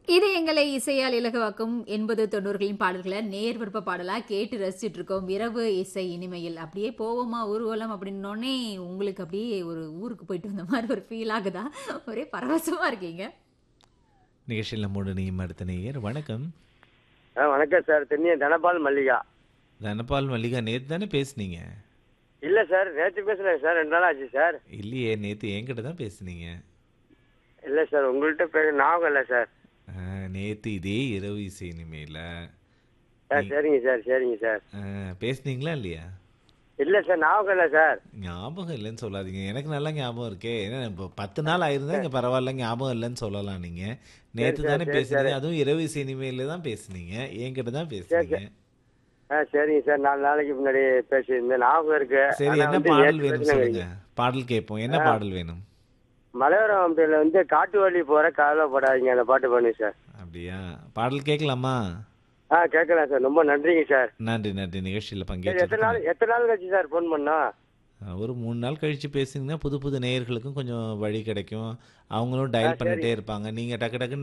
இது எங்களை இசையால் இலகுவாக்கும் எண்பது தொண்ணூறுகளின் பாடல்களை நேர் விருப்ப பாடலா கேட்டு ரசிச்சுட்டு இருக்கோம் இரவு இசை இனிமையில் அப்படியே போவோமா ஊர்வலம் அப்படின்னோடனே உங்களுக்கு அப்படியே ஒரு ஊருக்கு போயிட்டு வந்த மாதிரி ஒரு ஃபீல் ஆகுதா ஒரே பரவசமா இருக்கீங்க நிகழ்ச்சியில் நம்மோடு நீயும் அடுத்த நேயர் வணக்கம் ஆ வணக்கம் சார் தென்னிய தனபால் மல்லிகா தனபால் மல்லிகா நேற்று தானே பேசுனீங்க இல்லை சார் நேற்று பேசுனேன் சார் ரெண்டு நாள் ஆச்சு சார் இல்லையே நேற்று என்கிட்ட தான் பேசுனீங்க இல்லை சார் உங்கள்கிட்ட பேச ஞாபகம் இல்லை சார் நேற்று இதே இரவு இசை இனிமையில் ஆ சரிங்க சார் சரிங்க சார் பேசுனீங்களா இல்லையா இல்லை சார் ஞாபகம் இல்லை சார் ஞாபகம் இல்லைன்னு சொல்லாதீங்க எனக்கு நல்லா ஞாபகம் இருக்கே ஏன்னா இப்போ பத்து நாள் ஆயிருந்தா இங்கே பரவாயில்ல ஞாபகம் இல்லைன்னு சொல்லலாம் நீங்கள் நேற்று சரி, தானே சரி, பேசுனீங்க அதுவும் இரவு இசை இனிமையில் தான் பேசுனீங்க என்கிட்ட தான் பேசுனீங்க ஆ சரிங்க சார் நாலு நாளைக்கு முன்னாடி பேசியிருந்தேன் ஞாபகம் இருக்கு சரி ஆனா என்ன வந்து பாடல் நேத்து வேணும் பேசுனேன் சொல்லுங்க பாடல் கேட்போம் என்ன பாடல் வேணும் மலையோரம் அப்படியில் வந்து காட்டு வழி போகிற கவலைப்படாதீங்க அந்த பாட்டு பண்ணுங்க சார் அப்படியா பாடல் கேட்கலாமா ஆ கேட்கலாம் சார் ரொம்ப நன்றிங்க சார் நன்றி நன்றி நிகழ்ச்சியில் சரி எத்தனை பங்கேற்று நாள் எத்தனை நாள் கழிச்சு சார் ஃபோன் பண்ணா ஒரு மூணு நாள் கழிச்சு பேசுனீங்கன்னா புது புது நேயர்களுக்கும் கொஞ்சம் வழி கிடைக்கும் அவங்களும் டயல் பண்ணிட்டே இருப்பாங்க நீங்கள் டக்கு டக்குன்னு